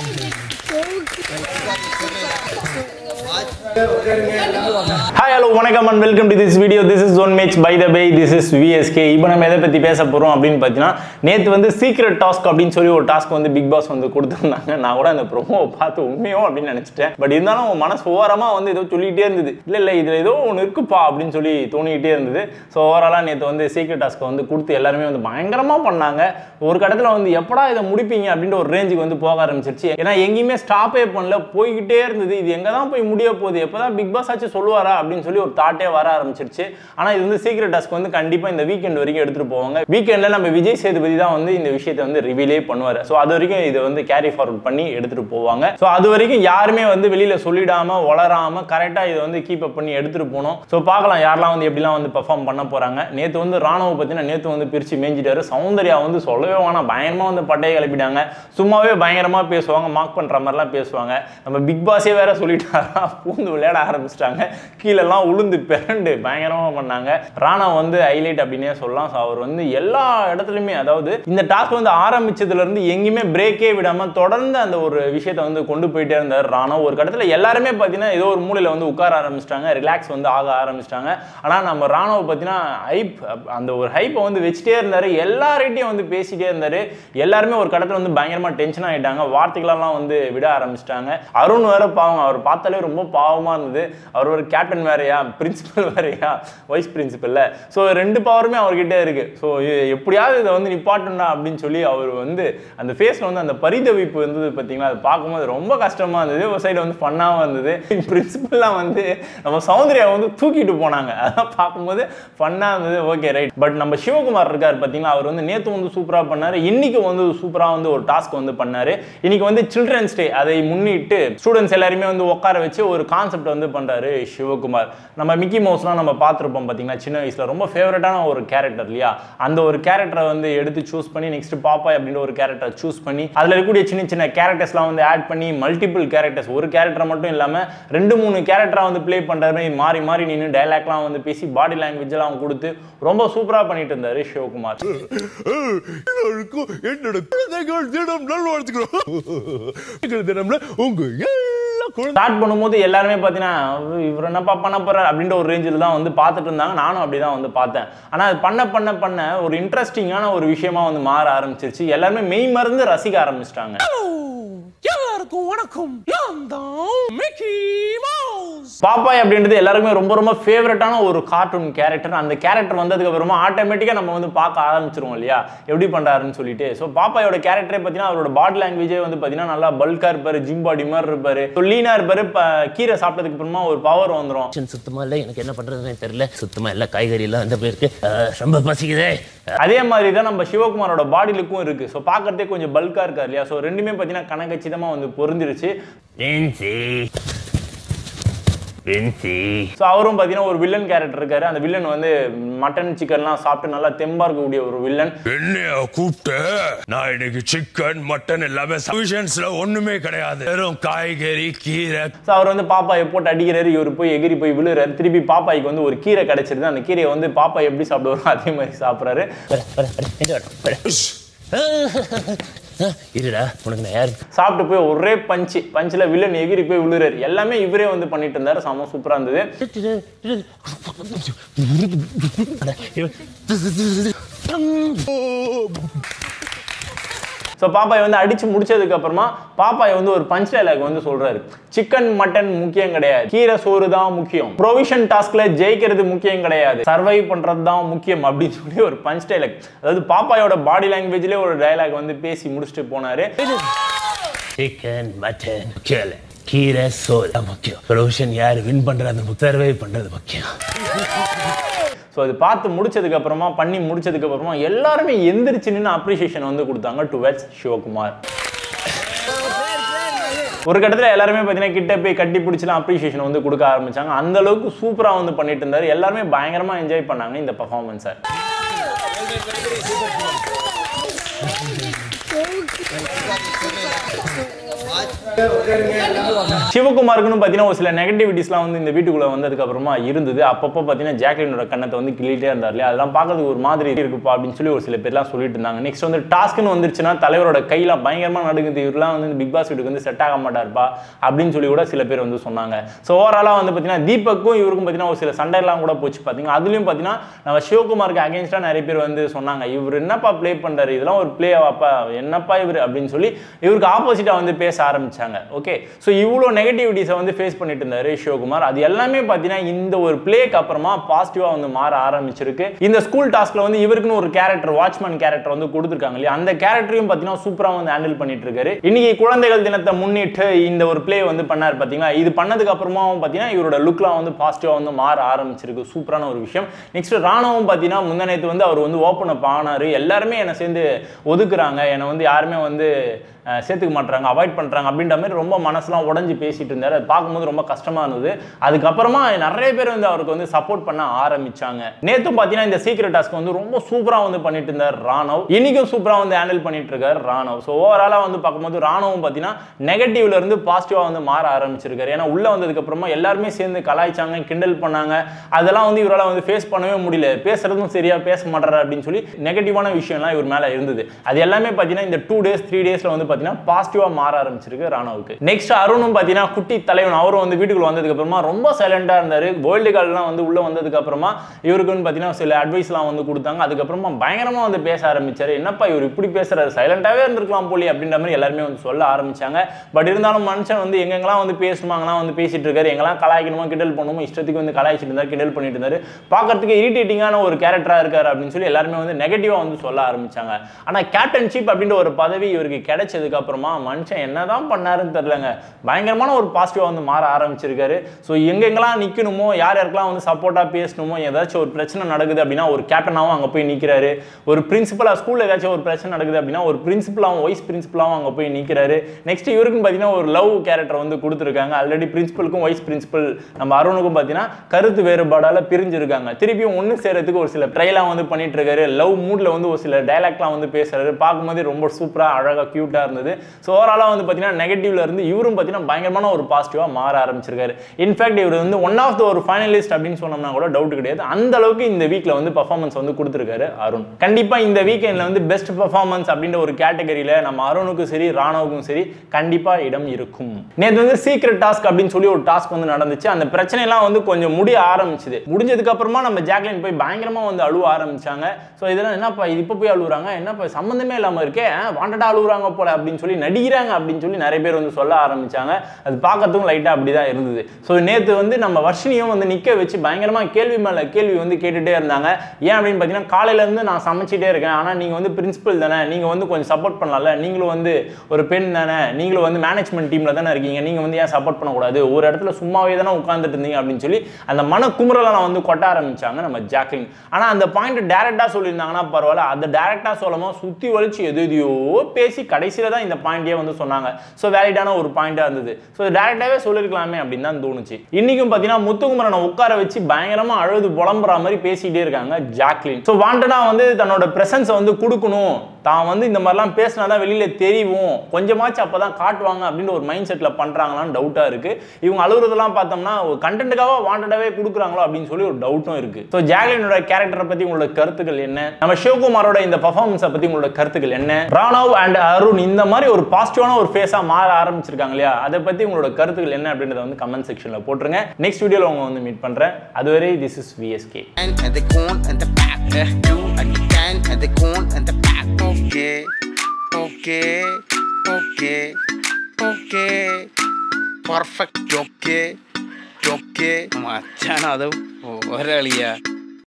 Hi hello வணக்கம் and welcome to this video this is one match by the by this is VSK இப்போ நம்ம எதை பற்றி பேச போகிறோம் அப்படின்னு பார்த்தீங்கன்னா நேற்று வந்து சீக்ரெட் டாஸ்க் அப்படின்னு சொல்லி ஒரு டாஸ்க் வந்து பிக் பாஸ் வந்து கொடுத்துருந்தாங்க நான் கூட அந்த ப்ரோமோவை பார்த்து உண்மையோ அப்படின்னு நினச்சிட்டேன் பட் இருந்தாலும் உன் மனசு ஓரமாக வந்து ஏதோ சொல்லிகிட்டே இருந்தது இல்லை இல்லை இதில் ஏதோ ஒன்று இருக்குப்பா அப்படின்னு சொல்லி தோணிக்கிட்டே இருந்தது ஸோ ஓவராலாக நேற்று வந்து சீக்ரெட் டாஸ்க்கை வந்து கொடுத்து எல்லாருமே வந்து பயங்கரமாக பண்ணாங்க ஒரு கடத்தில் வந்து எப்படா இதை முடிப்பீங்க அப்படின்ற ஒரு ரேஞ்சுக்கு வந்து போக ஆரம்பிச்சிருச்சு ஏன்னா எங்கேயுமே ஸ்டாப்பே பண்ணல போய்கிட்டே இருந்தது இது எங்கே தான் போய் முடிய போகுது எப்போ தான் பிக் பாஸ் ஆச்சு சொல்லுவாரா அப்படின்னு சொல்லி ஒரு தாட்டே வர ஆரம்பிச்சிருச்சு ஆனால் இது வந்து சீக்ரெட் டாஸ்க் வந்து கண்டிப்பாக இந்த வீக்கெண்ட் வரைக்கும் எடுத்துகிட்டு போவாங்க வீக்கெண்டில் நம்ம விஜய் சேதுபதி தான் வந்து இந்த விஷயத்தை வந்து ரிவீலே பண்ணுவார் ஸோ அது வரைக்கும் இதை வந்து கேரி ஃபார்வர்ட் பண்ணி எடுத்துகிட்டு போவாங்க ஸோ அது வரைக்கும் யாருமே வந்து வெளியில் சொல்லிடாம வளராம கரெக்டாக இதை வந்து கீப் அப் பண்ணி எடுத்துகிட்டு போகணும் ஸோ பார்க்கலாம் யாரெல்லாம் வந்து எப்படிலாம் வந்து பெர்ஃபார்ம் பண்ண போகிறாங்க நேற்று வந்து ராணுவ பார்த்தீங்கன்னா நேற்று வந்து பிரித்து மேய்ஞ்சிட்டாரு சௌந்தர்யா வந்து சொல்லவே வேணாம் பயங்கரமாக வந்து பட்டையை கிளப்பிட்டாங்க சும்மாவே பயங்கரமாக பேசுவாங்க மார்க் பண்ணுற மாதிரிலாம் பேசுவாங்க நம்ம பிக் பாஸே வேற சொல்லிட்டாரா பூந்து விளையாட ஆரம்பிச்சிட்டாங்க கீழெல்லாம் உளுந்து பிறண்டு பயங்கரமாக பண்ணாங்க ராணா வந்து ஹைலைட் அப்படின்னே சொல்லலாம் ஸோ அவர் வந்து எல்லா இடத்துலையுமே அதாவது இந்த டாஸ்க் வந்து ஆரம்பிச்சதுல இருந்து எங்கேயுமே பிரேக்கே விடாமல் தொடர்ந்து அந்த ஒரு விஷயத்தை வந்து கொண்டு போயிட்டே இருந்தார் ராணா ஒரு கடத்தில் எல்லாருமே பார்த்தீங்கன்னா ஏதோ ஒரு மூலையில் வந்து உட்கார ஆரம்பிச்சிட்டாங்க ரிலாக்ஸ் வந்து ஆக ஆரம்பிச்சிட்டாங்க ஆனால் நம்ம ராணுவ பார்த்தீங்கன்னா ஹைப் அந்த ஒரு ஹைப்பை வந்து வச்சுட்டே இருந்தார் எல்லார்கிட்டையும் வந்து பேசிட்டே இருந்தார் எல்லாருமே ஒரு கடத்தில் வந்து பயங்கரமாக டென்ஷன் ஆகிட்டாங்க வார்த்தைகளெல்லாம் வந்து விட ஆரம்பிச்சிட்டாங்க அருண் வேற பாவம் அவர் பார்த்தாலே ரொம்ப பாவமாக இருந்தது அவர் ஒரு கேப்டன் வேறையா பிரின்சிபல் வேறையா வைஸ் பிரின்சிபல்ல ஸோ ரெண்டு பவருமே அவர்கிட்ட இருக்கு ஸோ எப்படியாவது இதை வந்து நிப்பாட்டணும் அப்படின்னு சொல்லி அவர் வந்து அந்த ஃபேஸில் வந்து அந்த பரிதவிப்பு இருந்தது பார்த்தீங்களா அது பார்க்கும்போது ரொம்ப கஷ்டமாக இருந்தது ஒரு சைடு வந்து ஃபன்னாகவும் இருந்தது பிரின்சிபல்லாம் வந்து நம்ம சௌந்தர்யா வந்து தூக்கிட்டு போனாங்க அதெல்லாம் பார்க்கும்போது ஃபன்னாக இருந்தது ஓகே ரைட் பட் நம்ம சிவகுமார் இருக்கார் பார்த்தீங்களா அவர் வந்து நேற்று வந்து சூப்பராக பண்ணார் இன்னைக்கு வந்து சூப்பராக வந்து ஒரு டாஸ்க் வந்து பண்ணார் இன்னைக்கு வந்து சில்ட்ரன்ஸ் டே அதை முன்னிட்டு ஸ்டூடெண்ட்ஸ் எல்லாருமே வந்து உட்கார வச்சு ஒரு கான்செப்ட் வந்து பண்ணுறாரு சிவகுமார் நம்ம மிக்கி மவுஸ்லாம் நம்ம பார்த்துருப்போம் பார்த்தீங்கன்னா சின்ன வயசில் ரொம்ப ஃபேவரட்டான ஒரு கேரக்டர் இல்லையா அந்த ஒரு கேரக்டரை வந்து எடுத்து சூஸ் பண்ணி நெக்ஸ்ட் பாப்பா அப்படின்ற ஒரு கேரக்டர் சூஸ் பண்ணி அதில் இருக்கக்கூடிய சின்ன சின்ன கேரக்டர்ஸ்லாம் வந்து ஆட் பண்ணி மல்டிபிள் கேரக்டர்ஸ் ஒரு கேரக்டர் மட்டும் இல்லாமல் ரெண்டு மூணு கேரக்டராக வந்து ப்ளே பண்ணுற மாதிரி மாறி மாறி நின்று டைலாக்லாம் வந்து பேசி பாடி லாங்குவேஜ்லாம் கொடுத்து ரொம்ப சூப்பராக பண்ணிட்டு இருந்தாரு சிவகுமார் எல்லாருக்கும் என்னோட குழந்தைகள் தினம் நல்வாழ்த்துக்கிறோம் தினம்ல உங்க எல்லா குழந்தை ஸ்டார்ட் பண்ணும்போது எல்லாருமே பார்த்தீங்கன்னா இவர் என்னப்பா பண்ண போறார் அப்படின்ற ஒரு ரேஞ்சில் தான் வந்து பார்த்துட்டு இருந்தாங்க நானும் அப்படி தான் வந்து பார்த்தேன் ஆனால் அது பண்ண பண்ண பண்ண ஒரு இன்ட்ரெஸ்டிங்கான ஒரு விஷயமா வந்து மாற ஆரம்பிச்சிருச்சு எல்லாருமே மெய் மறந்து ரசிக்க ஆரம்பிச்சிட்டாங்க எல்லாருக்கும் வணக்கம் நான் தான் மிக்கி மவுஸ் பாப்பாய் அப்படின்றது எல்லாருக்குமே ரொம்ப ரொம்ப ஃபேவரட்டான ஒரு கார்ட்டூன் கேரக்டர் அந்த கேரக்டர் வந்ததுக்கு அப்புறமா ஆட்டோமேட்டிக்காக நம்ம வந்து பார்க்க ஆரம்பிச்சிருவோம் இல்லையா எப்படி பண்ணுறாருன்னு சொல்லிட்டு ஸோ பாப்பாயோட கேரக்டரே பார்த்தீங்கன்னா அவரோட பாடி லாங்குவேஜே வந்து பார்த்தீங்கன்னா நல்லா பல்காக இருப்பார் ஜிம் பாடி மாதிரி இருப்பார் லீனாக இருப்பார் இப்போ கீரை சாப்பிட்டதுக்கு அப்புறமா ஒரு பவர் வந்துடும் ஆப்ஷன் சுத்தமா இல்ல எனக்கு என்ன பண்றதுன்னு தெரியல சுத்தமா எல்லா காய்கறி எல்லாம் அந்த போயிருக்கு அஹ், ரொம்ப பசிக்குதே அதே மாதிரி தான் நம்ம சிவகுமாரோட பாடி லுக்கும் இருக்கு ஸோ பார்க்கறதே கொஞ்சம் பல்கா இருக்கார் இல்லையா ஸோ ரெண்டுமே பார்த்தீங்கன்னா கணக்கச்சிதமா வந்து பொருந்திருச்சு வின்சி வின்சி ஸோ அவரும் பார்த்தீங்கன்னா ஒரு வில்லன் கேரக்டர் இருக்காரு அந்த வில்லன் வந்து மட்டன் சிக்கன்லாம் சாப்பிட்டு நல்லா தெம்பா இருக்கக்கூடிய ஒரு வில்லன் என்னைய கூப்பிட்டு நான் இன்னைக்கு சிக்கன் மட்டன் எல்லாமே சஃபிஷியன்ஸ்ல ஒண்ணுமே கிடையாது வெறும் காய்கறி கீரை ஸோ அவர் வந்து பாப்பாயை போட்டு அடிக்கிறாரு இவர் போய் எகிரி போய் விழுறாரு திருப்பி பாப்பாய்க்கு வந்து ஒரு கீரை கிடைச்சிருது அந்த கீரையை வந்து பாப்பா எப்படி சாப்பிடுவாரோ அதே மாதிரி சாப்பிட்றாரு வர வர வர எங்க வர வர அஹ், இருடா உனக்கு நான் யாரு சாப்பிட்டு போய் ஒரே பஞ்சு பஞ்சில் வில்லன் எகிரி போய் விழுறாரு எல்லாமே இவரே வந்து பண்ணிட்டு இருந்தாரு செம சூப்பராக இருந்தது ஸோ பாப்பாய் வந்து அடிச்சு முடிச்சதுக்கு அப்புறமா பாப்பாய் வந்து ஒரு பஞ்ச் டைலாக் வந்து சொல்றாரு சிக்கன் மட்டன் முக்கியம் கிடையாது கீரை சோறு தான் முக்கியம் ப்ரொவிஷன் டாஸ்க்ல ஜெயிக்கிறது முக்கியம் கிடையாது சர்வைவ் பண்றது தான் முக்கியம் அப்படின்னு சொல்லி ஒரு பஞ்ச் டைலாக் அதாவது பாப்பாயோட பாடி லாங்குவேஜ்லேயே ஒரு டைலாக் வந்து பேசி முடிச்சுட்டு போனாரு சிக்கன் மட்டன் முக்கியம் இல்ல கீரை சோறு தான் முக்கியம் ப்ரொவிஷன் யார் வின் பண்றது சர்வை பண்றது முக்கியம் ஸோ அது பார்த்து முடிச்சதுக்கு அப்புறமா பண்ணி முடிச்சதுக்கு அப்புறமா எல்லாருமே எந்திரிச்சு நின்று அப்ரிசியேஷன் வந்து கொடுத்தாங்க டுவெல்ஸ் சிவகுமார் ஒரு கட்டத்தில் எல்லாருமே பார்த்தீங்கன்னா கிட்ட போய் கட்டி பிடிச்சலாம் அப்ரிசியேஷன் வந்து கொடுக்க ஆரம்பிச்சாங்க அந்த அளவுக்கு சூப்பராக வந்து பண்ணிட்டு இருந்தாரு எல்லாருமே பயங்கரமா என்ஜாய் பண்ணாங்க இந்த பர்ஃபார்மன்ஸை சிவகுமாருக்குன்னு பார்த்தீங்கன்னா ஒரு சில நெகட்டிவிட்டிஸ்லாம் வந்து இந்த வீட்டுக்குள்ள வந்ததுக்கு அப்புறமா இருந்தது அப்பப்போ பார்த்தீங்கன்னா ஜாக்லினோட கண்ணத்தை வந்து கிள்ளிட்டே இருந்தார் இல்லையா அதெல்லாம் பார்க்கறதுக்கு ஒரு மாதிரி இருக்குப்பா அப்படின்னு சொல்லி ஒரு சில பேர்லாம் சொல்லிட்டு இருந்தாங்க நெக்ஸ்ட் வந்து டாஸ்க்னு வந்துருச்சுன்னா தலைவரோட கையெல்லாம் பயங்கரமா நடுங்குது இவரெல்லாம் வந்து பிக் பாஸ் வீட்டுக்கு வந்து செட் ஆக மாட்டார்ப்பா அப்படின்னு சொல்லி கூட சில பேர் வந்து சொன்னாங்க ஸோ ஓவராலாக வந்து பார்த்தீங்கன்னா தீபக்கும் இவருக்கும் பார்த்தீங்கன்னா ஒரு சில சண்டைலாம் கூட போச்சு பார்த்தீங்கன்னா அதுலயும் பார்த்தீங்கன்னா நம்ம சிவகுமாருக்கு அகேன்ஸ்டாக நிறைய பேர் வந்து சொன்னாங்க இவர் என்னப்பா ப்ளே பண்றாரு இதெல்லாம் ஒரு ப்ளே அப்பா என்னப்பா இவர் அப்படின்னு சொல்லி இவருக்கு ஆப்போசிட்டாக வந்து பேச ஆரம்பிச்சாங்க ஓகே ஸோ இவ்வளோ நெகட்டிவிட்டிஸை வந்து ஃபேஸ் பண்ணிட்டு இருந்தாரு சிவகுமார் அது எல்லாமே பார்த்தீங்கன்னா இந்த ஒரு பிளேக்கு அப்புறமா பாசிட்டிவாக வந்து மாற ஆரம்பிச்சிருக்கு இந்த ஸ்கூல் டாஸ்க்ல வந்து இவருக்குன்னு ஒரு கேரக்டர் வாட்ச்மேன் கேரக்டர் வந்து கொடுத்துருக்காங்க இல்லையா அந்த கேரக்டரையும் பார்த்தீங்கன்னா சூப்பராக வந்து ஹேண்டில் பண்ணிட்டு இருக்காரு இன்னைக்கு குழந்தைகள் தினத்தை முன்னிட்டு இந்த ஒரு ப்ளே வந்து பண்ணார் பார்த்தீங்களா இது பண்ணதுக்கு அப்புறமாவும் பார்த்தீங்கன்னா இவரோட லுக்லாம் வந்து பாசிட்டிவாக வந்து மாற ஆரம்பிச்சிருக்கு சூப்பரான ஒரு விஷயம் நெக்ஸ்ட் ராணுவம் பார்த்தீங்கன்னா முந்தநேத்து வந்து அவர் வந்து ஓப்பன் அப் ஆனாரு எல்லாருமே என்னை சேர்ந்து ஒதுக்குறாங்க என்னை வந்து யாருமே வந்து அஹ், சேர்த்துக்க மாட்டாங்க அவாய்ட் பண்ணுறாங்க அப்படின்ற மாதிரி ரொம்ப மனசுலாம் உடஞ்சி பேசிட்டு இருந்தார் அது பார்க்கும்போது ரொம்ப கஷ்டமாக இருந்தது அதுக்கப்புறமா நிறைய பேர் வந்து அவருக்கு வந்து சப்போர்ட் பண்ண ஆரம்பிச்சாங்க நேற்றும் பார்த்தீங்கன்னா இந்த சீக்ரெட் டாஸ்க் வந்து ரொம்ப சூப்பராக வந்து பண்ணிட்டு இருந்தார் ராணவ் இன்னைக்கும் சூப்பராக வந்து ஹேண்டில் பண்ணிட்டு இருக்காரு ராணவ் ஸோ ஓவராலாக வந்து பார்க்கும்போது ராணுவம் பார்த்தீங்கன்னா நெகட்டிவ்ல இருந்து பாசிட்டிவாக வந்து மாற ஆரம்பிச்சிருக்காரு ஏன்னா உள்ள வந்ததுக்கு அப்புறமா எல்லாருமே சேர்ந்து கலாய்ச்சாங்க கிண்டல் பண்ணாங்க அதெல்லாம் வந்து இவரால் வந்து ஃபேஸ் பண்ணவே முடியல பேசுறதும் சரியா பேச மாட்டாரு அப்படின்னு சொல்லி நெகட்டிவான விஷயம்லாம் இவர் மேல இருந்தது அது எல்லாமே பார்த்தீங்கன்னா இந்த டூ டேஸ் த்ரீ டேஸ்ல வந்து பார்த்தீங்கன்னா பாசிட்டிவாக மாற ஆரம்பிச்சிருக்கு ராணாவுக்கு நெக்ஸ்ட் அருணும் பார்த்தீங்கன்னா குட்டி தலைவன் அவரும் வந்து வீட்டுக்குள்ள வந்ததுக்கு அப்புறமா ரொம்ப சைலண்டா இருந்தாரு வேர்ல்டு கார்டெலாம் வந்து உள்ள வந்ததுக்கு அப்புறமா இவருக்குன்னு பார்த்தீங்கன்னா சில அட்வைஸ்லாம் வந்து கொடுத்தாங்க அதுக்கப்புறமா பயங்கரமா வந்து பேச ஆரம்பிச்சாரு என்னப்பா இவர் இப்படி பேசுறாரு சைலண்டாவே இருந்திருக்கலாம் போலி அப்படின்ற மாதிரி எல்லாருமே வந்து சொல்ல ஆரம்பிச்சாங்க பட் இருந்தாலும் மனுஷன் வந்து எங்கெங்கெல்லாம் வந்து பேசணுமா அங்கெல்லாம் வந்து பேசிட்டு இருக்காரு எங்கெல்லாம் கலாய்க்கணுமோ கிண்டல் பண்ணணுமோ இஷ்டத்துக்கு வந்து கலாய்ச்சிட்டு இருந்தாரு கிண்டல் பண்ணிட்டு இருந்தாரு பார்க்கறதுக்கு இரிட்டேட்டிங்கான ஒரு கேரக்டரா இருக்காரு அப்படின்னு சொல்லி எல்லாருமே வந்து நெகட்டிவா வந்து சொல்ல ஆரம்பிச்சாங்க ஆனா கேப்டன்ஷிப் அப்படின்ற ஒரு பதவி இவருக்கு கிடைச்சதுக்கு அப்புறமா மனுஷன் என்னதான் பண்ணாருன்னு தெரியலங்க பயங்கரமான ஒரு பாசிட்டிவா வந்து மாற ஆரம்பிச்சிருக்காரு ஸோ எங்கெங்கெல்லாம் நிக்கணுமோ யார் யாருக்கெல்லாம் வந்து சப்போர்ட்டா பேசணுமோ ஏதாச்சும் ஒரு பிரச்சனை நடக்குது அப்படின்னா ஒரு கேப்டனாகவும் அங்க போய் நிக்கிறாரு ஒரு பிரின்சிபலா ஸ்கூல்ல ஏதாச்சும் ஒரு பிரச்சனை நடக்குது அப்படின்னா ஒரு பிரின்சிபலாகவும் வைஸ் பிரின்சிபலாகவும் அங்க போய் நிக்கிறாரு நெக்ஸ்ட் இவருக்கும் பார்த்தீங்கன்னா ஒரு லவ் கேரக்டர் வந்து கொடுத்துருக்காங்க ஆல்ரெடி பிரின்சிபலுக்கும் வைஸ் பிரின்சிபல் நம்ம அருணுக்கும் பார்த்தீங்கன்னா கருத்து வேறுபாடால பிரிஞ்சிருக்காங்க திருப்பியும் ஒன்று சேரத்துக்கு ஒரு சில ட்ரைலாம் வந்து பண்ணிட்டு இருக்காரு லவ் மூட்ல வந்து ஒரு சில டைலாக்லாம் வந்து பேசுறாரு பார்க்கும்போது ரொம்ப சூப்பரா அழகா கியூட்டா இருந்தது ஸோ ஓவராலாக வந்து பார்த்தீங்கன்னா நெகட்டிவ்ல இருந்து இவரும் பார்த்தீங்கன்னா பயங்கரமான ஒரு பாசிட்டிவா மாற ஆரம்பிச்சிருக்காரு இன்ஃபேக்ட் இவர் வந்து ஒன் ஆஃப் த ஒரு ஃபைனலிஸ்ட் அப்படின்னு சொன்னோம்னா கூட டவுட் கிடையாது அந்த அளவுக்கு இந்த வீக்ல வந்து பர்ஃபார்மன்ஸ் வந்து கொடுத்துருக்காரு அருண் கண்டிப்பா இந்த வீக்கெண்ட்ல வந்து பெஸ்ட் பர்ஃபார்மன்ஸ் அப்படின்ற ஒரு கேட்டகரியில நம்ம அருணுக்கும் சரி ராணவுக்கும் சரி கண்டிப்பா இடம் இருக்கும் நேற்று வந்து சீக்ரெட் டாஸ்க் அப்படின்னு சொல்லி ஒரு டாஸ்க் வந்து நடந்துச்சு அந்த பிரச்சனைலாம் வந்து கொஞ்சம் முடிய ஆரம்பிச்சுது முடிஞ்சதுக்கு அப்புறமா நம்ம ஜாக்லின் போய் பயங்கரமா வந்து அழுவ ஆரம்பிச்சாங்க ஸோ இதெல்லாம் என்னப்பா இது இப்போ போய் அழுகுறாங்க என்னப்பா சம்மந்தமே இல்லாம இருக்கே வாண்டடா அழுகுறாங்க போல அப்படின்னு சொல்லி நடிக்கிறாங்க அப்படின்னு சொல்லி நிறைய பேர் வந்து சொல்ல ஆரம்பிச்சாங்க அது பார்க்கறதுக்கும் லைட்டா அப்படிதான் இருந்தது ஸோ நேற்று வந்து நம்ம வர்ஷினியும் வந்து நிக்க வச்சு பயங்கரமா கேள்வி மேல கேள்வி வந்து கேட்டுட்டே இருந்தாங்க ஏன் அப்படின்னு பார்த்தீங்கன்னா காலையில இருந்து நான் சமைச்சிட்டே இருக்கேன் ஆனா நீங்க வந்து பிரின்சிபல் தானே நீங்க வந்து கொஞ்சம் சப்போர்ட் பண்ணலாம்ல நீங்களும் வந்து ஒரு பெண் தானே நீங்களும் வந்து மேனேஜ்மெண்ட் டீம்ல தானே இருக்கீங்க நீங்க வந்து ஏன் சப்போர்ட் பண்ணக்கூடாது ஒரு இடத்துல சும்மாவே தானே உட்காந்துட்டு இருந்தீங்க அப்படின்னு சொல்லி அந்த மன குமுறலை நான் வந்து கொட்ட ஆரம்பிச்சாங்க நம்ம ஜாக்லின் ஆனா அந்த பாயிண்ட் டேரக்டா சொல்லியிருந்தாங்கன்னா பரவாயில்ல அந்த டேரக்டா சொல்லாம சுத்தி வலிச்சு எது எதையோ பேசி கடைசியில தான் இந்த பாயிண்டே வந்து சொன்னாங்க ஸோ வேலிடான ஒரு பாயிண்டா இருந்தது ஸோ டேரக்டாவே சொல்லிருக்கலாமே அப்படின்னு தான் தோணுச்சு இன்னைக்கும் பார்த்தீங்கன்னா முத்துக்குமரனை உட்கார வச்சு பயங்கரமா அழுது புலம்புற மாதிரி பேசிட்டே இருக்காங்க ஜாக்லின் ஸோ வாண்டடா வந்து தன்னோட பிரசன்ஸை வந்து கொடுக்கணும் தான் வந்து இந்த மாதிரிலாம் பேசினா தான் வெளியில தெரியும் கொஞ்சமாச்சும் அப்பதான் காட்டுவாங்க அப்படின்னு ஒரு மைண்ட் செட்ல பண்றாங்களான்னு டவுட்டா இருக்கு இவங்க அழுகுறதெல்லாம் பார்த்தோம்னா ஒரு கண்டென்ட்டுக்காக வாண்டடாவே கொடுக்குறாங்களோ அப்படின்னு சொல்லி ஒரு டவுட்டும் இருக்கு ஸோ ஜாக்லினோட கேரக்டரை பத்தி உங்களோட கருத்துக்கள் என்ன நம்ம சிவகுமாரோட இந்த பர்ஃபார்மன்ஸை பத்தி உங்களோட கருத்துக்கள் என்ன ராணவ் அண்ட் அருண் இந்த மாதிரி ஒரு பாசிட்டிவான ஒரு ஃபேஸா மாற ஆரம்பிச்சிருக்காங்க இல்லையா அதை பத்தி உங்களோட கருத்துக்கள் என்ன அப்படின்றத வந்து கமெண்ட் செக்ஷன்ல போட்டுருங்க நெக்ஸ்ட் வீடியோல உங்க வந்து மீட் பண்றேன் அதுவரை this is VSK and and the corn and the back. Uh, you and the can and the corn and the back. Okay, okay, okay, okay. Perfect. Okay, okay. മച്ചാനത് ഒരളിയാ